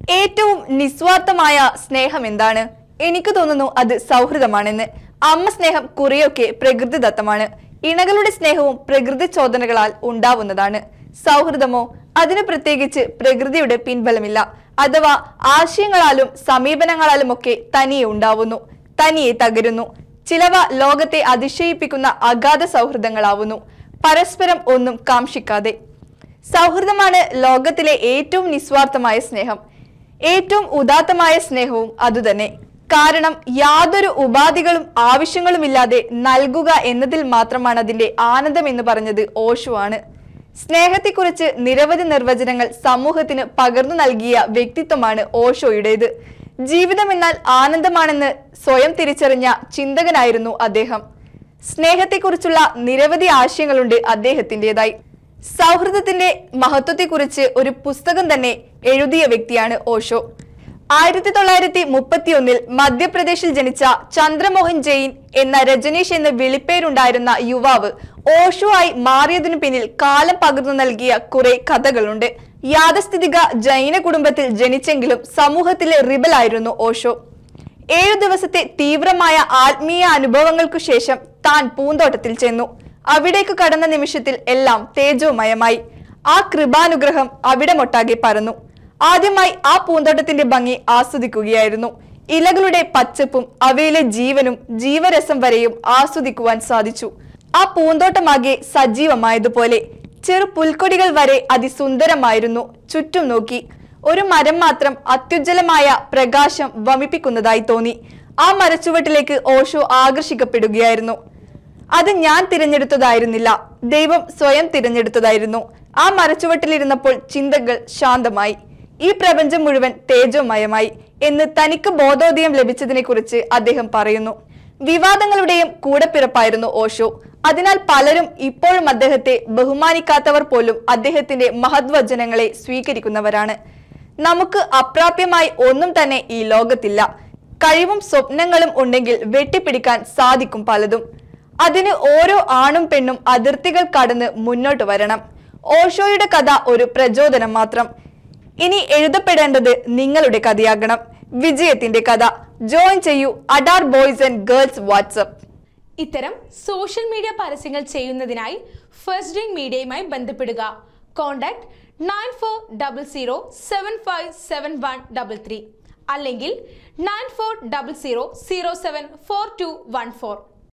ഏറ്റവും നിസ്വാർത്ഥമായ സ്നേഹം എന്താണ് എനിക്ക് തോന്നുന്നു അത് സൗഹൃദമാണെന്ന് അമ്മ സ്നേഹം കുറെയൊക്കെ പ്രകൃതിദത്തമാണ് ഇണകളുടെ സ്നേഹവും പ്രകൃതി ചോദനകളാൽ ഉണ്ടാവുന്നതാണ് സൗഹൃദമോ അതിന് പ്രത്യേകിച്ച് പ്രകൃതിയുടെ പിൻബലമില്ല അഥവാ ആശയങ്ങളാലും സമീപനങ്ങളാലും ഒക്കെ തനിയെ ഉണ്ടാവുന്നു തനിയെ തകരുന്നു ചിലവ ലോകത്തെ അതിശയിപ്പിക്കുന്ന അഗാധ സൗഹൃദങ്ങളാവുന്നു പരസ്പരം ഒന്നും കാംക്ഷിക്കാതെ സൗഹൃദമാണ് ലോകത്തിലെ ഏറ്റവും നിസ്വാർത്ഥമായ സ്നേഹം ഏറ്റവും ഉദാത്തമായ സ്നേഹവും അതുതന്നെ കാരണം യാതൊരു ഉപാധികളും ആവശ്യങ്ങളുമില്ലാതെ നൽകുക എന്നതിൽ മാത്രമാണ് അതിന്റെ ആനന്ദം എന്ന് പറഞ്ഞത് ഓഷോ ആണ് സ്നേഹത്തെക്കുറിച്ച് നിരവധി നിർവചനങ്ങൾ സമൂഹത്തിന് പകർന്നു നൽകിയ വ്യക്തിത്വമാണ് ഓഷോയുടേത് ജീവിതം എന്നാൽ ആനന്ദമാണെന്ന് സ്വയം തിരിച്ചറിഞ്ഞ ചിന്തകനായിരുന്നു അദ്ദേഹം സ്നേഹത്തെക്കുറിച്ചുള്ള നിരവധി ആശയങ്ങളുണ്ട് അദ്ദേഹത്തിൻ്റെതായി സൗഹൃദത്തിന്റെ മഹത്വത്തെക്കുറിച്ച് ഒരു പുസ്തകം തന്നെ എഴുതിയ വ്യക്തിയാണ് ഓഷോ ആയിരത്തി തൊള്ളായിരത്തി മുപ്പത്തിയൊന്നിൽ മധ്യപ്രദേശിൽ ജനിച്ച ചന്ദ്രമോഹൻ ജെയിൻ എന്ന രജനീഷ് എന്ന വിളിപ്പേരുണ്ടായിരുന്ന യുവാവ് ഓഷോ ആയി മാറിയതിനു പിന്നിൽ കാലം പകർന്നു നൽകിയ കുറെ കഥകളുണ്ട് യാഥസ്ഥിതിക ജൈന കുടുംബത്തിൽ ജനിച്ചെങ്കിലും സമൂഹത്തിലെ റിബലായിരുന്നു ഓഷോ ഏഴു ദിവസത്തെ തീവ്രമായ ആത്മീയ അനുഭവങ്ങൾക്കു ശേഷം താൻ പൂന്തോട്ടത്തിൽ ചെന്നു അവിടേക്ക് കടന്ന നിമിഷത്തിൽ എല്ലാം തേജോമയമായി ആ കൃപാനുഗ്രഹം അവിടെ മൊട്ടാകെ പരന്നു ആദ്യമായി ആ പൂന്തോട്ടത്തിന്റെ ഭംഗി ആസ്വദിക്കുകയായിരുന്നു ഇലകളുടെ പച്ചപ്പും അവയിലെ ജീവനും ജീവരസം വരെയും ആസ്വദിക്കുവാൻ സാധിച്ചു ആ പൂന്തോട്ടമാകെ സജീവമായതുപോലെ ചെറു പുൽക്കൊടികൾ വരെ അതിസുന്ദരമായിരുന്നു ചുറ്റും നോക്കി ഒരു മരം മാത്രം അത്യുജ്വലമായ പ്രകാശം വമിപ്പിക്കുന്നതായി തോന്നി ആ മരച്ചുവട്ടിലേക്ക് ഓഷോ ആകർഷിക്കപ്പെടുകയായിരുന്നു അത് ഞാൻ തിരഞ്ഞെടുത്തതായിരുന്നില്ല ദൈവം സ്വയം തിരഞ്ഞെടുത്തതായിരുന്നു ആ മരച്ചുവട്ടിലിരുന്നപ്പോൾ ചിന്തകൾ ശാന്തമായി ഈ പ്രപഞ്ചം മുഴുവൻ തേജോമയമായി എന്ന് തനിക്ക് ബോധോദയം ലഭിച്ചതിനെ കുറിച്ച് അദ്ദേഹം പറയുന്നു വിവാദങ്ങളുടെയും കൂടപ്പിറപ്പായിരുന്നു ഓഷോ അതിനാൽ പലരും ഇപ്പോഴും അദ്ദേഹത്തെ ബഹുമാനിക്കാത്തവർ പോലും അദ്ദേഹത്തിന്റെ മഹത്വചനങ്ങളെ സ്വീകരിക്കുന്നവരാണ് നമുക്ക് അപ്രാപ്യമായി ഒന്നും തന്നെ ഈ ലോകത്തില്ല കഴിവും സ്വപ്നങ്ങളും ഉണ്ടെങ്കിൽ വെട്ടിപ്പിടിക്കാൻ സാധിക്കും പലതും അതിന് ഓരോ ആണും പെണ്ണും അതിർത്തികൾ കടന്ന് മുന്നോട്ട് വരണം ഓഷോയുടെ കഥ ഒരു പ്രചോദനം മാത്രം ഇനി എഴുതപ്പെടേണ്ടത് നിങ്ങളുടെ കഥയാകണം വിജയത്തിന്റെ കഥ ജോയിൻ ചെയ്യൂ അഡാർ ബോയ്സ് ആൻഡ് ഗേൾസ് വാട്സപ്പ് ഇത്തരം സോഷ്യൽ മീഡിയ പരസ്യങ്ങൾ ചെയ്യുന്നതിനായി ഫസ്റ്റ് ഡ്രിങ്ക് മീഡിയയുമായി ബന്ധപ്പെടുക contact nine four double zero seven five seven one double three അല്ലെങ്കിൽ nine four double zero zero seven four two one four